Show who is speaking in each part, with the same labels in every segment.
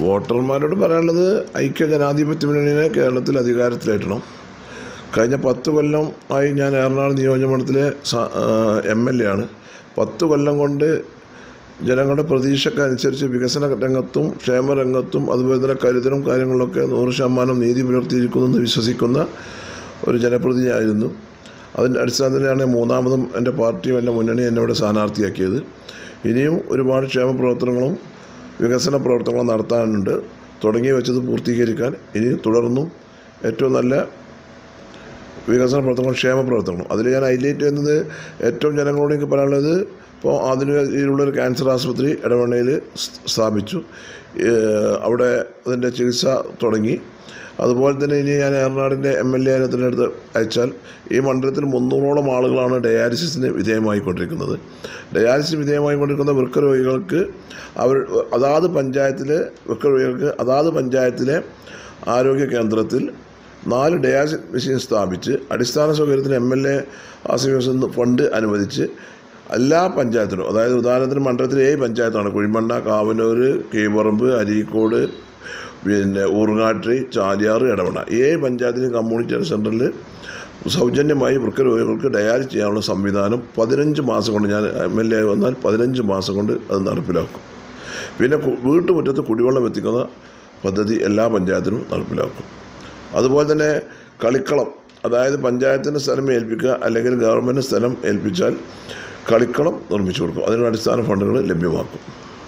Speaker 1: വോട്ടർമാരോട് പറയാനുള്ളത് ഐക്യ ജനാധിപത്യ മുന്നണിയെ കേരളത്തിൽ അധികാരത്തിലേറ്റണം കഴിഞ്ഞ പത്ത് കൊല്ലം ആയി ഞാൻ എറണാകുളം നിയോജകമണ്ഡലത്തിലെ എം എൽ എ ആണ് പത്ത് കൊല്ലം കൊണ്ട് ജനങ്ങളുടെ പ്രതീക്ഷക്കനുസരിച്ച് വികസന രംഗത്തും ക്ഷേമരംഗത്തും അതുപോലെ തന്നെ കരുതലും കാര്യങ്ങളിലൊക്കെ നൂറ് ശതമാനം നീതി പുലർത്തിയിരിക്കുന്നു എന്ന് വിശ്വസിക്കുന്ന ഒരു ജനപ്രതിനിധിയായിരുന്നു അതിൻ്റെ അടിസ്ഥാനത്തിലാണ് മൂന്നാമതും എൻ്റെ പാർട്ടിയും എൻ്റെ മുന്നണി എന്നോട് സ്ഥാനാർത്ഥിയാക്കിയത് ഇനിയും ഒരുപാട് ക്ഷേമ പ്രവർത്തനങ്ങളും വികസന പ്രവർത്തനങ്ങളും നടത്താനുണ്ട് തുടങ്ങി വെച്ചത് പൂർത്തീകരിക്കാൻ ഇനി തുടർന്നും ഏറ്റവും നല്ല വികസന പ്രവർത്തനങ്ങളും ക്ഷേമ പ്രവർത്തനങ്ങളും അതിൽ ഞാൻ ഹൈലൈറ്റ് ചെയ്യുന്നത് ഏറ്റവും ജനങ്ങളോട് എനിക്ക് പറയാനുള്ളത് ഇപ്പോൾ ആധുനിക രീതിയിലുള്ളൊരു ക്യാൻസർ ആശുപത്രി ഇടവണ്ണയിൽ സ്ഥാപിച്ചു ഏഹ് അവിടെ അതിൻ്റെ ചികിത്സ തുടങ്ങി അതുപോലെ തന്നെ ഇനി ഞാൻ ഏറനാടിൻ്റെ എം എൽ എ തിരഞ്ഞെടുത്ത് അയച്ചാൽ ഈ മണ്ഡലത്തിൽ മുന്നൂറോളം ആളുകളാണ് ഡയാലിസിസിന് വിധേയമായിക്കൊണ്ടിരിക്കുന്നത് ഡയാലിസിന് വിധേയമായിക്കൊണ്ടിരിക്കുന്ന വൃക്ക രോഗികൾക്ക് അവർ അതാത് പഞ്ചായത്തിലെ വൃക്ക രോഗികൾക്ക് അതാത് പഞ്ചായത്തിലെ ആരോഗ്യ കേന്ദ്രത്തിൽ നാല് ഡയാലിസിസ് മെഷീൻ സ്ഥാപിച്ച് അടിസ്ഥാന സൗകര്യത്തിന് എം എൽ എ ആശ്രയിക്കുന്ന ഫണ്ട് അനുവദിച്ച് എല്ലാ പഞ്ചായത്തിലും അതായത് ഉദാഹരണത്തിന് മണ്ഡലത്തിൽ ഏഴ് പഞ്ചായത്താണ് കുഴിമണ്ണ കാവനൂർ കീപറമ്പ് അരീക്കോട് പിന്നെ ഊർങ്ങാട്ടി ചാലിയാറ് ഇടവണ്ണ ഏഴ് പഞ്ചായത്തിലും കമ്മ്യൂണിറ്റി ഹെൽത്ത് സെൻറ്ററിൽ സൗജന്യമായി വൃക്ക രോഗികൾക്ക് ഡയാലിസ് ചെയ്യാനുള്ള സംവിധാനം പതിനഞ്ച് മാസം കൊണ്ട് ഞാൻ എം എൽ എ വന്നാൽ പതിനഞ്ച് മാസം കൊണ്ട് അത് നടപ്പിലാക്കും പിന്നെ കു- വീട്ടുമുറ്റത്ത് കുടിവെള്ളം എത്തിക്കുന്ന പദ്ധതി എല്ലാ പഞ്ചായത്തിലും നടപ്പിലാക്കും അതുപോലെ തന്നെ കളിക്കളം അതായത് പഞ്ചായത്തിന് സ്ഥലം ഏൽപ്പിക്കുക അല്ലെങ്കിൽ ഗവൺമെൻറ് സ്ഥലം ഏൽപ്പിച്ചാൽ കളിക്കളം നിർമ്മിച്ചു കൊടുക്കും അതിനുള്ള അടിസ്ഥാന ഫണ്ടുകൾ ലഭ്യമാക്കും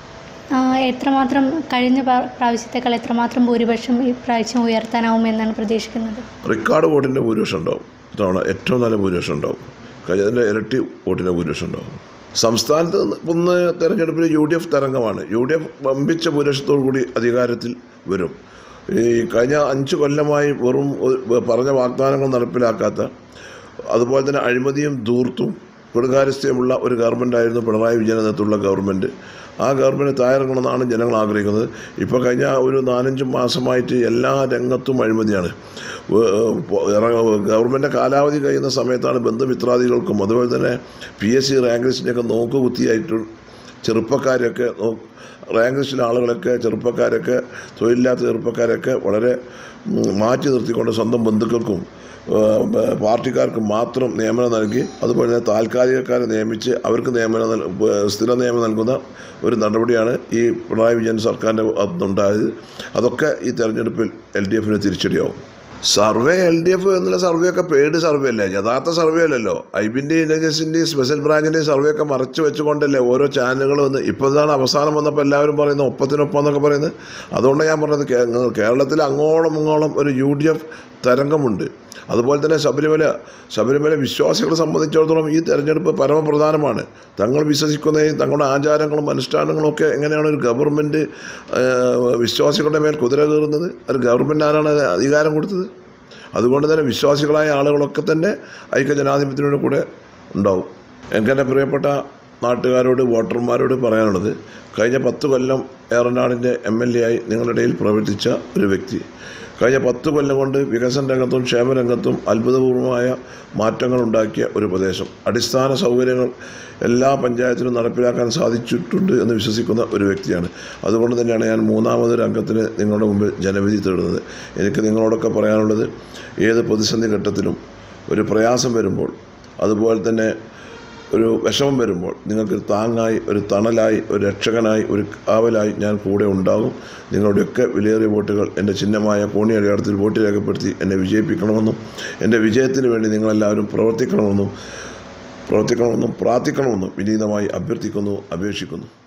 Speaker 2: ആ, എത്രമാത്രം കഴിഞ്ഞ പ്രാ- പ്രാവശ്യത്തേക്കാൾ എത്രമാത്രം ഭൂരിപക്ഷം ഈ പ്രാവശ്യം ഉയർത്താനാവുമെന്നാണ് പ്രതീക്ഷിക്കുന്നത്
Speaker 1: റെക്കോർഡ് വോട്ടിൻ്റെ ഭൂരിപക്ഷം ഉണ്ടാവും ഇത്തവണ ഏറ്റവും നല്ല ഭൂരിപക്ഷം ഉണ്ടാവും കഴിഞ്ഞതിൻ്റെ ഇരട്ടി വോട്ടിൻ്റെ ഭൂരിപക്ഷം ഉണ്ടാവും സംസ്ഥാനത്ത് ഒന്ന് തെരഞ്ഞെടുപ്പിൽ യു ഡി എഫ് തരംഗമാണ് യു ഡി എഫ് വമ്പിച്ച ഭൂരിപക്ഷത്തോടു കൂടി അധികാരത്തിൽ വരും ഈ കഴിഞ്ഞ അഞ്ച് കൊല്ലമായി വെറും ഒരു- പറഞ്ഞ വാഗ്ദാനങ്ങൾ നടപ്പിലാക്കാത്ത അതുപോലെ തന്നെ അഴിമതിയും ധൂർത്തും കൊടുകാര്യസ്ഥയുമുള്ള ഒരു ഗവൺമെൻറ്റായിരുന്നു പിണറായി വിജയൻ നേതൃത്വമുള്ള ഗവൺമെൻറ് ആ ഗവൺമെൻറ് തായിറങ്ങണമെന്നാണ് ജനങ്ങൾ ആഗ്രഹിക്കുന്നത് ഇപ്പോൾ കഴിഞ്ഞ ഒരു നാലഞ്ച് മാസമായിട്ട് എല്ലാ രംഗത്തും അഴിമതിയാണ് വ- പൊ- ഇറ- ഗവൺമെൻറ് കാലാവധി കഴിയുന്ന സമയത്താണ് ബന്ധുമിത്രാദികൾക്കും അതുപോലെ തന്നെ പി എസ് സി റാങ്ക് ലിസ്റ്റിൻ്റെയൊക്കെ നോക്കുകുത്തിയായിട്ട് ചെറുപ്പക്കാരൊക്കെ നോ- റാങ്ക് ലിസ്റ്റിലെ ആളുകളൊക്കെ ചെറുപ്പക്കാരൊക്കെ തൊഴിലില്ലാത്ത ചെറുപ്പക്കാരൊക്കെ വളരെ ഉം, മാറ്റി നിർത്തിക്കൊണ്ട് സ്വന്തം ബന്ധുക്കൾക്കും ആ, ബ- പാർട്ടിക്കാർക്ക് മാത്രം നിയമനം നൽകി അതുപോലെ തന്നെ താൽക്കാലികക്കാരെ നിയമിച്ച് അവർക്ക് നിയമനം നൽ- ബ- സ്ഥിര നിയമനം നൽകുന്ന ഒരു നടപടിയാണ് ഈ പിണറായി വിജയൻ സർക്കാരിൻ്റെ ഭാഗത്തുനിന്നുണ്ടായത് അതൊക്കെ ഈ തെരഞ്ഞെടുപ്പിൽ എൽ ഡി എഫിന് തിരിച്ചടിയാവും സർവേ എൽ ഡി എഫ് എന്നുള്ള സർവേ ഒക്കെ പെയ്ഡ് സർവേ അല്ലേ യഥാർത്ഥ സർവേ അല്ലല്ലോ ഐബിൻ്റെയും ഇൻ്റലിജൻസിൻ്റെയും സ്പെഷ്യൽ ബ്രാഞ്ചിൻ്റെയും സർവേ ഒക്കെ മറച്ചു വെച്ചുകൊണ്ടല്ലേ ഓരോ ചാനലുകൾ വന്ന് ഇപ്പോൾ ഇതാണ് അവസാനം വന്നപ്പോൾ എല്ലാവരും പറയുന്നത് ഒപ്പത്തിനൊപ്പം എന്നൊക്കെ പറയുന്നത് അതുകൊണ്ട് ഞാൻ പറഞ്ഞത് കേ- കേരളത്തിൽ അങ്ങോളം ഇങ്ങോളം ഒരു യു ഡി എഫ് തരംഗമുണ്ട് അതുപോലെ തന്നെ ശബരിമല ശബരിമല വിശ്വാസികളെ സംബന്ധിച്ചിടത്തോളം ഈ തെരഞ്ഞെടുപ്പ് പരമപ്രധാനമാണ് തങ്ങൾ വിശ്വസിക്കുന്നതും തങ്ങളുടെ ആചാരങ്ങളും അനുഷ്ഠാനങ്ങളും ഒക്കെ എങ്ങനെയാണ് ഒരു ഗവൺമെൻറ് വിശ്വാസികളുടെ മേൽ കുതിര കയറുന്നത് ഒരു ഗവൺമെൻറ് ആരാണ് അത് അധികാരം കൊടുത്തത് അതുകൊണ്ട് തന്നെ വിശ്വാസികളായ ആളുകളൊക്കെ തന്നെ ഐക്യജനാധിപത്യത്തിനോട് കൂടെ ഉണ്ടാവും എനിക്കെൻ്റെ പ്രിയപ്പെട്ട നാട്ടുകാരോട് വോട്ടർമാരോട് പറയാനുള്ളത് കഴിഞ്ഞ പത്ത് കൊല്ലം ഏറനാടിൻ്റെ എം എൽ എ ആയി നിങ്ങളുടെ ഇടയിൽ പ്രവർത്തിച്ച ഒരു വ്യക്തി കഴിഞ്ഞ പത്ത് കൊല്ലം കൊണ്ട് വികസന രംഗത്തും ക്ഷേമരംഗത്തും അത്ഭുതപൂർവമായ മാറ്റങ്ങൾ ഉണ്ടാക്കിയ ഒരു പ്രദേശം അടിസ്ഥാന സൗകര്യങ്ങൾ എല്ലാ പഞ്ചായത്തിലും നടപ്പിലാക്കാൻ സാധിച്ചിട്ടുണ്ട് എന്ന് വിശ്വസിക്കുന്ന ഒരു വ്യക്തിയാണ് അതുകൊണ്ട് തന്നെയാണ് ഞാൻ മൂന്നാമത് രംഗത്തിന് നിങ്ങളുടെ മുമ്പിൽ ജനവിധി തേടുന്നത് എനിക്ക് നിങ്ങളോടൊക്കെ പറയാനുള്ളത് ഏത് പ്രതിസന്ധി ഘട്ടത്തിലും ഒരു പ്രയാസം വരുമ്പോൾ അതുപോലെ തന്നെ ഒരു വിഷമം വരുമ്പോൾ നിങ്ങൾക്ക് താങ്ങായി ഒരു തണലായി ഒരു രക്ഷകനായി ഒരു കാവലായി ഞാൻ കൂടെ ഉണ്ടാകും നിങ്ങളുടെയൊക്കെ വിലയേറിയ വോട്ടുകൾ എൻ്റെ ചിഹ്നമായ കോണി അടയാളത്തിൽ വോട്ട് രേഖപ്പെടുത്തി എന്നെ വിജയിപ്പിക്കണമെന്നും എൻ്റെ വിജയത്തിന് വേണ്ടി നിങ്ങളെല്ലാവരും പ്രവർത്തിക്കണമെന്നും പ്രവർത്തിക്കണമെന്നും പ്രാർത്ഥിക്കണമെന്നും വിനീതമായി അഭ്യർത്ഥിക്കുന്നു അപേക്ഷിക്കുന്നു